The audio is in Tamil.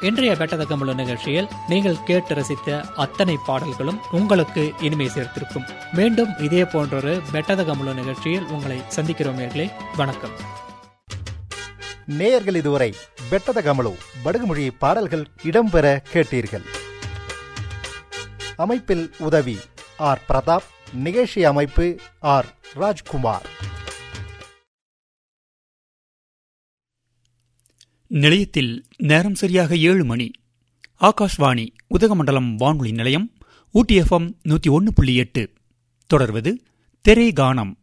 இன்றைய பெட்டத கமல நிகழ்ச்சியில் நீங்கள் கேட்டு ரசித்த அத்தனை பாடல்களும் உங்களுக்கு இனிமை சேர்த்திருக்கும் மீண்டும் இதே போன்றொரு பெட்டத கமல நிகழ்ச்சியில் உங்களை சந்திக்கிறோம் நேர்களே வணக்கம் நேயர்கள் இதுவரை பெட்டத கமலு படுகுமொழி பாடல்கள் இடம்பெற கேட்டீர்கள் அமைப்பில் உதவி ஆர் பிரதாப் நிகழ்ச்சி அமைப்பு ஆர் ராஜ்குமார் நிலையத்தில் நேரம் சரியாக ஏழு மணி ஆகாஷ்வாணி உதகமண்டலம் வானொலி நிலையம் ஊட்டி எஃப்எம் நூற்றி ஒன்று புள்ளி எட்டு தொடர்வது தெரே கானம்